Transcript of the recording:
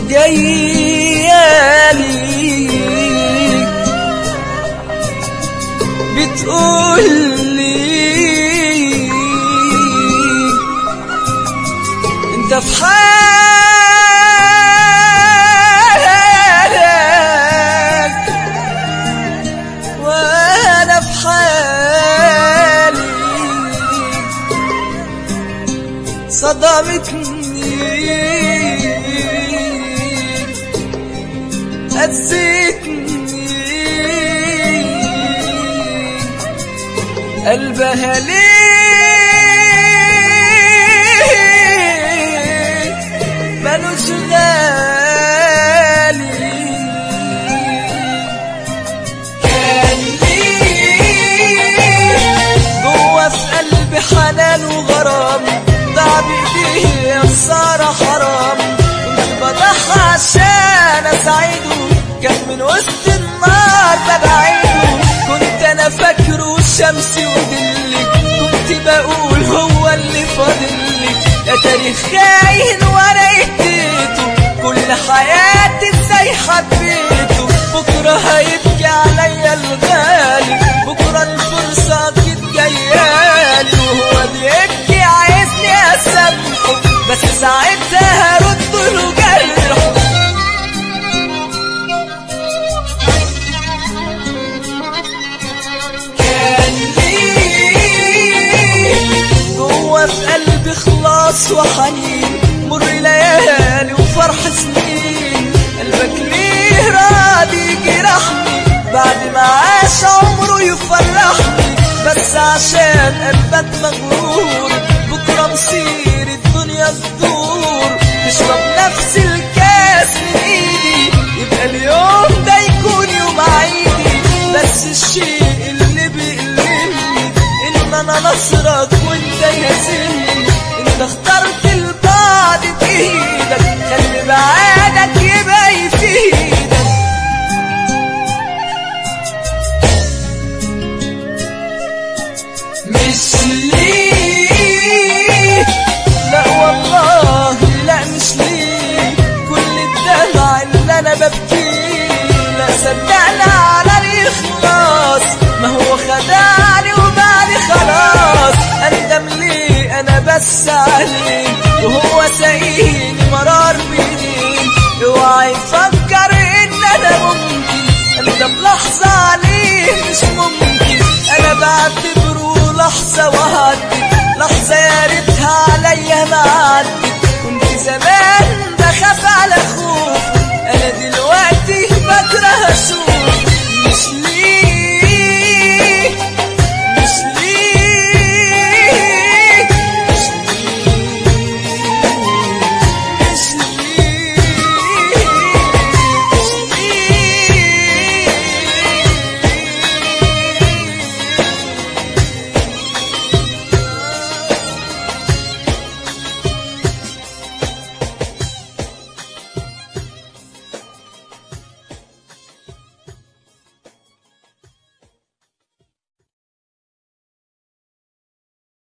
جايالي بتقول لي انت في حالك وانا في حالي صدمتني أذيتني قلبها ليه ملوش غالي كان ليه جوا في قلبي حنان وغرام ضاع بإيديه يا خسارة حرام كنت بضحى عشان أسعده كان من وسط النار ببعده كنت أنا فاكره شمسي ودلي كنت بقول هو اللي فاضلي يا تاريخ خاين وأنا اديته كل حياتي ازاي حبيته بكرة هيبكي عليا الغالي بكرة الفرصة أكيد جايالي وهو بيبكي عايزني أسامحه بس ساعتها هرد له جرحه كان ليه جوا في قلبي خلاص وحنين مر ليالي وفرح سنين قلبك ليه راضي يجرحني بعد ما عاش عمره يفرحني بس عشان قلبك مغرور بكره مصير الدنيا تدور تشرب نفس الكاس من ايدي يبقى اليوم ده يكون يوم عيدي بس الشيء اللي بيقلقني ان انا نصرك وانت يهزمني انت اخترت البعد بايدك خلي بعادك يبقى يفيدك مش ليه لا والله لا مش ليه كل الدمع اللي انا ببكيه لا صدقنا على الاخلاص ما هو خدعني وبعدي خلاص اندم ليه انا بس عليه وهو ساقيني مرار بيدين اوعى يفكر ان انا ممكن اندم لحظة عليه مش ممكن انا بعتبره لحظة وهدي لحظة يا ريتها عليا ما عدت كنت زمان بخاف على